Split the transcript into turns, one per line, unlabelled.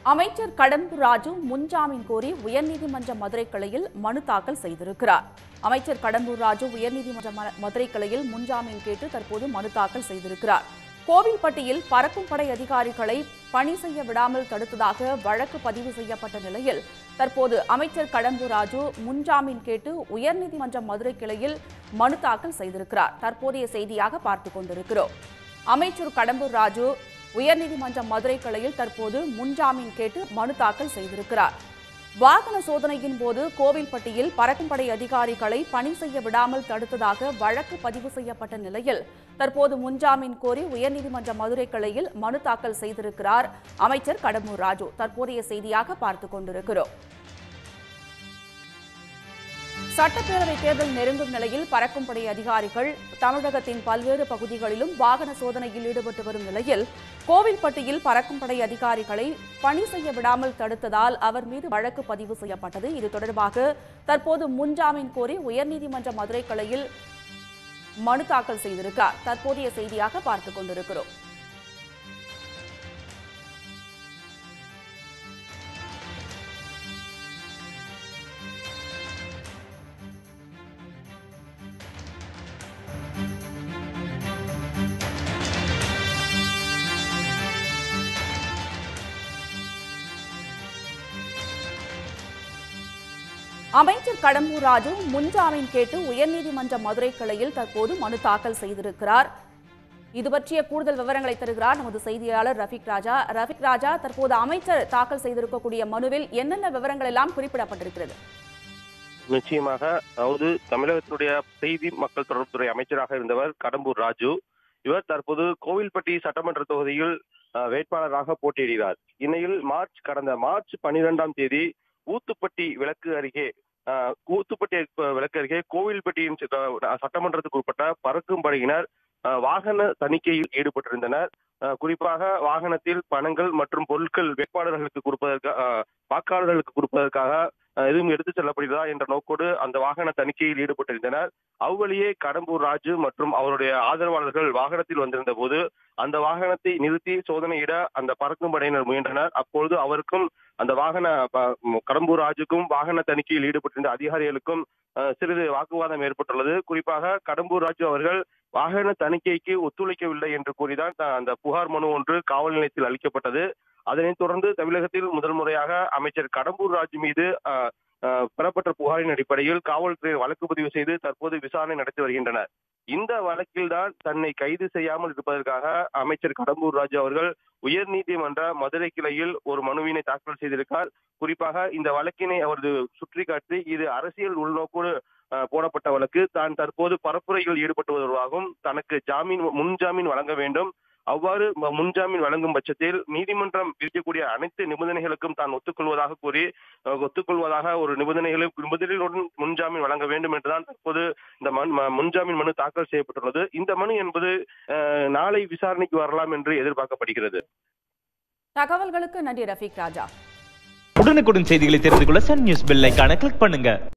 அமைச்சர் கடம்பூர் ராஜு முன்ஜாமீன் கோரி உயர்நீதிமன்ற மதுரை கிளையில் மனு தாக்கல் செய்திருக்கிறார் அமைச்சர் கடம்பூர் ராஜு உயர்நீதிமன்ற ம- மதுரை கிளையில் முன்ஜாமீன் கேட்டு தற்போது மனு தாக்கல் செய்திருக்கிறார் கோவில்பட்டியில் பறக்கும் படை அதிகாரிகளை பணி செய்ய விடாமல் தடுத்ததாக வழக்கு பதிவு செய்யப்பட்ட நிலையில் தற்போது அமைச்சர் கடம்பூர் ராஜு முன்ஜாமீன் கேட்டு உயர்நீதிமன்ற மதுரை கிளையில் மனு தாக்கல் செய்திருக்கிறார் தற்போதைய செய்தியாக பார்த்துக் கொண்டிருக்கிறோம் அமைச்சர் கடம்பூர் ராஜு உயர்நீதிமன்ற மதுரை கிளையில் தற்போது முன்ஜாமீன் கேட்டு மனு தாக்கல் செய்திருக்கிறார் வாகன சோதனையின் போது கோவில்பட்டியில் பறக்கும்படை அதிகாரிகளை பணி செய்ய விடாமல் தடுத்ததாக வழக்கு பதிவு செய்யப்பட்ட நிலையில் தற்போது முன்ஜாமீன் கோரி உயர்நீதிமன்ற மதுரை கிளையில் மனு தாக்கல் செய்திருக்கிறார் அமைச்சர் கடம்பூர் ராஜு தற்போதைய செய்தியாக பார்த்துக் கொண்டிருக்கிறோம் சட்டப்பேரவை தேர்தல் நெருங்கும் நிலையில் பறக்கும் படை அதிகாரிகள் தமிழகத்தின் பல்வேறு பகுதிகளிலும் வாகன சோதனையில் ஈடுபட்டு வரும் நிலையில் கோவில்பட்டியில் பறக்கும் படை அதிகாரிகளை பணி செய்ய விடாமல் தடுத்ததால் அவர் மீது வழக்கு பதிவு செய்யப்பட்டது இது தொடர்பாக தற்போது முன்ஜாமீன் கோரி உயர்நீதிமன்ற மதுரை கிளையில் மனு தாக்கல் செய்திருக்கார் தற்போதைய செய்தியாக பார்த்துக் கொண்டிருக்கிறோம் அமைச்சர் கடம்பூர் ராஜு முன்ஜாமீன் கேட்டு உயர்நீதிமன்ற மதுரை கிளையில் தற்போது மனு தாக்கல் செய்திருக்கிறார் இது பற்றிய கூடுதல் விவரங்களை தருகிறார் நமது செய்தியாளர் ரஃபிக் ராஜா ரஃபிக் ராஜா தற்போது அமைச்சர் தாக்கல் செய்திருக்கக்கூடிய மனுவில் என்னென்ன விவரங்கள் எல்லாம் குறிப்பிடப்பட்டிருக்கிறது
நிச்சயமாக அதாவது தமிழகத்தினுடைய செய்தி மக்கள் தொடர்புத்துறை அமைச்சராக இருந்தவர் கடம்பூர் ராஜு இவர் தற்போது கோவில்பட்டி சட்டமன்ற தொகுதியில் அஹ், வேட்பாளராக போட்டியிடுகிறார் இந்நிலையில் மார்ச் கடந்த மார்ச் பனிரெண்டாம் தேதி ஊத்துப்பட்டி விளக்கு அருகே அஹ், ஊத்துப்பட்டி விளக்கு அருகே கோவில்பட்டியின் சட்ட- சட்டமன்றத்துக்கு உட்பட்ட பறக்கும் படையினர் அஹ், வாகன தணிக்கையில் ஈடுபட்டிருந்தனர் அஹ், குறிப்பாக வாகனத்தில் பணங்கள் மற்றும் பொருட்கள் வேட்பாளர்களுக்கு கொடுப்பதற்காக அஹ், வாக்காளர்களுக்கு கொடுப்பதற்காக அஹ், எதுவும் எடுத்துச் செல்லப்படுகிறதா என்ற நோக்கோடு அந்த வாகன தணிக்கையில் ஈடுபட்டிருந்தனர் அவ்வழியே கடம்பூர் ராஜு மற்றும் அவருடைய ஆதரவாளர்கள் வாகனத்தில் வந்திருந்த போது அந்த வாகனத்தை நிறுத்தி சோதனையிட அந்த பறக்கும் படையினர் முயன்றனர் அப்பொழுது அவருக்கும் அந்த வாகன ப- ம், கடம்பூர் ராஜுக்கும் வாகன தணிக்கையில் ஈடுபட்டிருந்த அதிகாரிகளுக்கும் அஹ், சிறிது வாக்குவாதம் ஏற்பட்டுள்ளது குறிப்பாக கடம்பூர் ராஜு அவர்கள் வாகன தணிக்கைக்கு ஒத்துழைக்கவில்லை என்று கூறிதான் த- அந்த புகார் மனு ஒன்று காவல் நிலையத்தில் அளிக்கப்பட்டது அதனைத் தொடர்ந்து தமிழகத்தில் முதல் முறையாக அமைச்சர் கடம்பூர் ராஜு மீது அஹ், அஹ், பெறப்பட்ட புகாரின் அடிப்படையில் காவல்துறை வழக்கு பதிவு செய்து தற்போது விசாரணை நடத்தி வருகின்றனர் இந்த வழக்கில்தான் தன்னை கைது செய்யாமல் இருப்பதற்காக அமைச்சர் கடம்பூர் ராஜு அவர்கள் உயர்நீதிமன்ற மதுரை கிளையில் ஒரு மனுவினை தாக்கல் செய்திருக்கார் குறிப்பாக இந்த வழக்கினை அவரது சுற்றி காட்டி இது அரசியல் உள்நோக்கோடு அஹ், போடப்பட்ட வழக்கு தான் தற்போது பரப்புரையில் ஈடுபட்டு வருவதாகவும் தனக்கு ஜாமீன் முன்ஜாமீன் வழங்க வேண்டும் அவ்வாறு ம- முன்ஜாமீன் வழங்கும் பட்சத்தில் நீதிமன்றம் விதிக்கக்கூடிய அனைத்து நிபந்தனைகளுக்கும் தான் ஒத்துக்கொள்வதாக கூறி அஹ், ஒத்துக்கொள்வதாக ஒரு நிபந்தனைகளை நிபந்தனைகளுடன் முன்ஜாமீன் வழங்க வேண்டும் என்றுதான் தற்போது இந்த மனு- ம- முன்ஜாமீன் மனு தாக்கல் செய்யப்பட்டுள்ளது இந்த மனு என்பது அஹ், நாளை விசாரணைக்கு வரலாம் என்று எதிர்பார்க்கப்படுகிறது
தகவல்களுக்கு நன்றி ரஃபிக் ராஜா
உடனுக்குடன் செய்திகளை தெரிந்து கொள்ள சன் நியூஸ் பெல் ஐகானை கிளிக் பண்ணுங்க